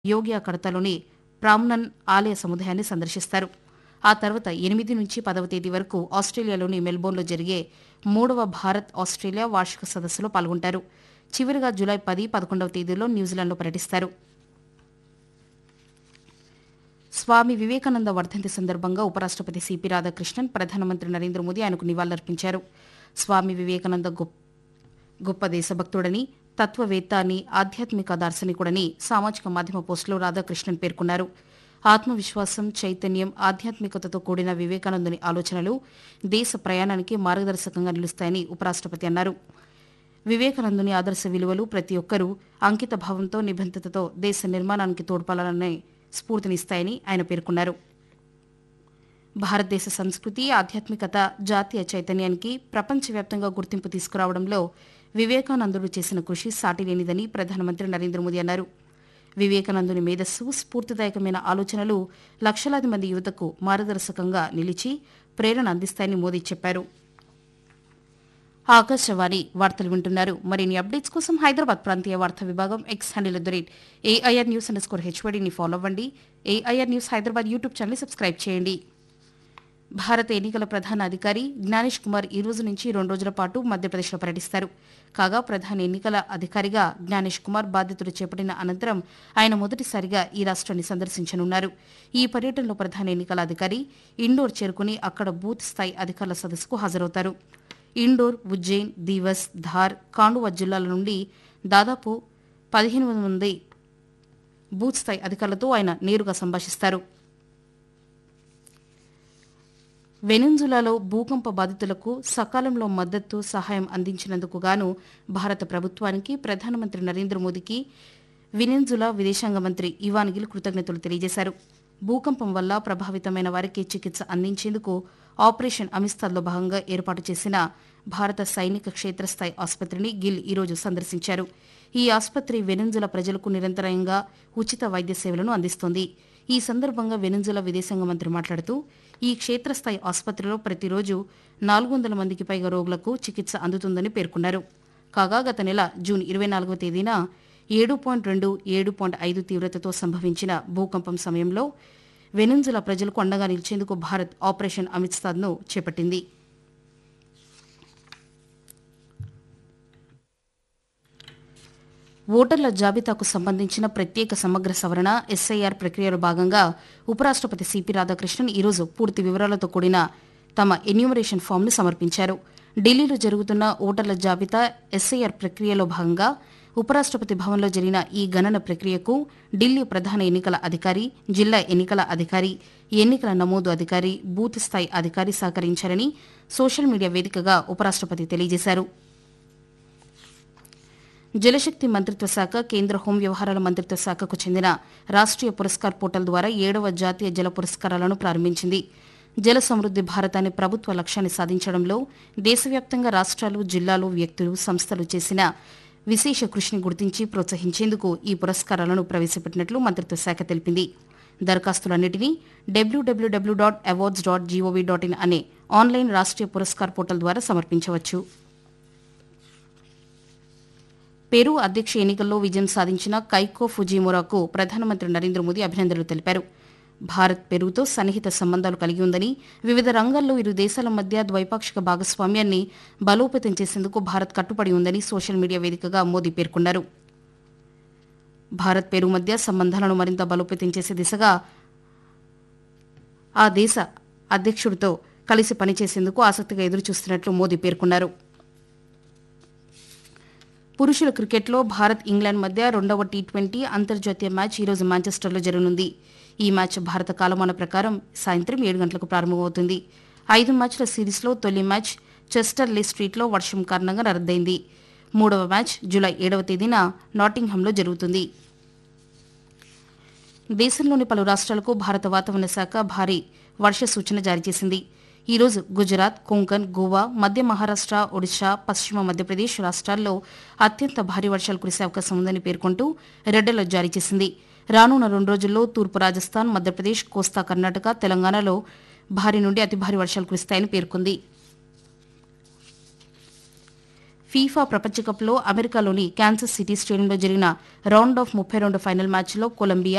యోగి కడతలోని బ్రాహ్మణన్ ఆలయ సముదాయాన్ని సందర్శిస్తారు ఆ తర్వాత ఎనిమిది నుంచి పదవ తేదీ వరకు ఆస్ట్రేలియాలోని మెల్బోర్న్లో జరిగే మూడవ భారత్ ఆస్ట్రేలియా వార్షిక సదస్సులో పాల్గొంటారు చివరిగా జూలై పది పదకొండవ తేదీలో న్యూజిలాండ్లో పర్యటిస్తారు స్వామి వివేకానంద వర్ధంతి సందర్భంగా ఉపరాష్టపతి సిపి రాధాకృష్ణన్ ప్రధానమంత్రి నరేంద్ర మోదీ ఆయనకు నివాళులర్పించారు స్వామి వివేకానంద గొప్ప గొప్ప దేశభక్తుడని తత్వవేత్త అని ఆధ్యాత్మిక దార్శనికుడని సామాజిక మాధ్యమ పోస్టులో రాధాకృష్ణన్ పేర్కొన్నారు ఆత్మవిశ్వాసం చైతన్యం ఆధ్యాత్మికతతో కూడిన వివేకానందుని ఆలోచనలు దేశ ప్రయాణానికి మార్గదర్శకంగా నిలుస్తాయని ఉపరాష్టపతి అన్నారు వివేకానందుని ఆదర్శ విలువలు ప్రతి ఒక్కరూ అంకిత భావంతో నిబద్ధతతో దేశ నిర్మాణానికి తోడ్పడాలనే స్ఫూర్తినిస్తాయని ఆయన పేర్కొన్నారు భారతదేశ సంస్కృతి ఆధ్యాత్మికత జాతీయ చైతన్యానికి ప్రపంచవ్యాప్తంగా గుర్తింపు తీసుకురావడంలో వివేకానందుడు చేసిన కృషి సాటిలేనిదని ప్రధానమంత్రి నరేంద్ర మోదీ అన్నారు వివేకానందుని మేధస్సు స్ఫూర్తిదాయకమైన ఆలోచనలు లక్షలాది మంది యువతకు మార్గదర్శకంగా నిలిచి ప్రేరణ అందిస్తాయని మోదీ చెప్పారు ఆకాశవాణి వార్తలు వింటున్నారు మరిన్ని అప్డేట్స్ కోసం హైదరాబాద్ ప్రాంతీయ వార్తా విభాగం X handle at the rate AIR news underscore స్కోర్ హెచ్వడిని ఫాలో అవ్వండి AIR news Hyderabad YouTube channel subscribe చేయండి భారత ఎన్నికల ప్రధాన అధికారి జ్ఞానేష్ కుమార్ ఈ రోజు నుంచి రెండు రోజుల పాటు మధ్యప్రదేశ్లో పర్యటిస్తారు కాగా ప్రధాన ఎన్నికల అధికారిగా జ్ఞానేష్ కుమార్ బాధ్యతలు చేపట్టిన అనంతరం ఆయన మొదటిసారిగా ఈ రాష్ట్రాన్ని సందర్శించనున్నారు ఈ పర్యటనలో ప్రధాన ఎన్నికల అధికారి ఇండోర్ చేరుకుని అక్కడ బూత్ స్థాయి అధికారుల సదస్సుకు హాజరవుతారు ఇండోర్ ఉజ్జయిన్ దీవస్ ధార్ కాండువా జిల్లాల నుండి దాదాపు పదిహేను వందల మంది బూత్ స్థాయి అధికారులతో ఆయన నేరుగా సంభాషిస్తారు వెనెన్జులాలో భూకంప బాధితులకు సకాలంలో మద్దతు సహాయం అందించినందుకు గాను భారత ప్రభుత్వానికి ప్రధానమంత్రి నరేంద్ర మోదీకి వెనెన్జులా విదేశాంగ మంత్రి ఇవాన్ గిల్ కృతజ్ఞతలు తెలియజేశారు భూకంపం వల్ల ప్రభావితమైన వారికి చికిత్స అందించేందుకు ఆపరేషన్ అమిస్తాద్లో భాగంగా ఏర్పాటు చేసిన భారత సైనిక క్షేత్రస్థాయి ఆసుపత్రిని గిల్ ఈరోజు సందర్శించారు ఈ ఆసుపత్రి వెనెన్జులా ప్రజలకు నిరంతరంగా ఉచిత వైద్య సేవలను అందిస్తోంది ఈ సందర్భంగా వెనెన్జులా విదేశాంగ మంత్రి మాట్లాడుతూ ఈ క్షేత్రస్థాయి ఆసుపత్రిలో ప్రతిరోజు నాలుగు వందల మందికి పైగా రోగులకు చికిత్స అందుతుందని పేర్కొన్నారు కాగా గత నెల జూన్ ఇరవై నాలుగవ తేదీన ఏడు పాయింట్ రెండు ఏడు పాయింట్ ఐదు తీవ్రతతో సంభవించిన భూకంపం సమయంలో వెనెన్జులా ప్రజలకు అండగా నిలిచేందుకు భారత్ ఆపరేషన్ అమిత్సాద్ను చేపట్టింది ఓటర్ల జాబితాకు సంబంధించిన ప్రత్యేక సమగ్ర సవరణ ఎస్ఐఆర్ ప్రక్రియలో భాగంగా ఉపరాష్టపతి సిపి రాధాకృష్ణన్ ఈరోజు పూర్తి వివరాలతో కూడిన తమ ఎన్యూమరేషన్ ఫామ్ను సమర్పించారు ఢిల్లీలో జరుగుతున్న ఓటర్ల జాబితా ఎస్ఐఆర్ ప్రక్రియలో భాగంగా ఉపరాష్టపతి భవన్లో జరిగిన ఈ గణన ప్రక్రియకు ఢిల్లీ ప్రధాన ఎన్నికల అధికారి జిల్లా ఎన్నికల అధికారి ఎన్నికల నమోదు అధికారి బూత్ స్థాయి అధికారి సహకరించారని సోషల్ మీడియా వేదికగా ఉపరాష్టపతి తెలియజేశారు జలశక్తి మంత్రిత్వ శాఖ కేంద్ర హోం వ్యవహారాల మంత్రిత్వ శాఖకు చెందిన రాష్ట్రీయ పురస్కార్ పోర్టల్ ద్వారా ఏడవ జాతీయ జల పురస్కారాలను ప్రారంభించింది జల సమృద్ది భారత్ అనే ప్రభుత్వ లక్ష్యాన్ని సాధించడంలో దేశవ్యాప్తంగా రాష్ట్రాలు జిల్లాలు వ్యక్తులు సంస్థలు చేసిన విశేష కృషిని గుర్తించి ప్రోత్సహించేందుకు ఈ పురస్కారాలను ప్రవేశపెట్టినట్లు మంత్రిత్వ శాఖ తెలిపింది దరఖాస్తులన్నింటినీ W W W dot awards dot GOV dot in అనే ఆన్లైన్ రాష్ట్రీయ పురస్కార్ పోర్టల్ ద్వారా సమర్పించవచ్చు పెరు అధ్యక్ష ఎన్నికల్లో విజయం సాధించిన కైకో ఫుజీమోరాకు ప్రధానమంత్రి నరేంద్ర మోదీ అభినందనలు తెలిపారు భారత్ పెరుతో సన్నిహిత సంబంధాలు కలిగి ఉందని వివిధ రంగాల్లో ఇరు దేశాల మధ్య ద్వైపాక్షిక భాగస్వామ్యాన్ని బలోపేతం చేసేందుకు భారత్ కట్టుబడి ఉందని సోషల్ మీడియా వేదికగా మోదీ పేర్కొన్నారు భారత్ పెరు మధ్య సంబంధాలను మరింత బలోపేతం చేసే దిశగా ఆ దేశ అధ్యక్షుడితో కలిసి పనిచేసేందుకు ఆసక్తిగా ఎదురుచూస్తున్నట్లు మోదీ పేర్కొన్నారు పురుషుల క్రికెట్లో భారత్ ఇంగ్లాండ్ మధ్య రెండవ టీ ట్వంటీ అంతర్జాతీయ మ్యాచ్ ఈరోజు మాంచెస్టర్లో జరగనుంది ఈ మ్యాచ్ భారత కాలమాన ప్రకారం సాయంత్రం ఏడు గంటలకు ప్రారంభమవుతుంది ఐదు మ్యాచ్ల సిరీస్లో తొలి మ్యాచ్ చెస్టర్ లే స్ట్రీట్లో వర్షం కారణంగా రద్దయింది మూడవ మ్యాచ్ జూలై ఏడవ తేదీన నాటింగ్హామ్లో జరుగుతుంది దేశంలోని పలు రాష్ట్రాలకు భారత వాతావరణ శాఖ భారీ వర్ష సూచన జారీ చేసింది ఈ రోజు గుజరాత్ కొంకన్ గోవా మధ్య మహారాష్ట్ర ఒడిశా పశ్చిమ మధ్యప్రదేశ్ రాష్ట్రాల్లో అత్యంత భారీ వర్షాలు కురిసే అవకాశం ఉందని పేర్కొంటూ రెడ్ అలర్ట్ జారీ చేసింది రానున్న రెండు రోజుల్లో తూర్పు రాజస్థాన్ మధ్యప్రదేశ్ కోస్తా కర్ణాటక తెలంగాణలో భారీ నుండి అతి భారీ వర్షాలు కురుస్తాయని పేర్కొంది ఫీఫా ప్రపంచ కప్లో అమెరికాలోని క్యాన్సస్ సిటీ స్టేడియంలో జరిగిన రౌండ్ ఆఫ్ ముప్పై రెండు ఫైనల్ మ్యాచ్లో కొలంబియా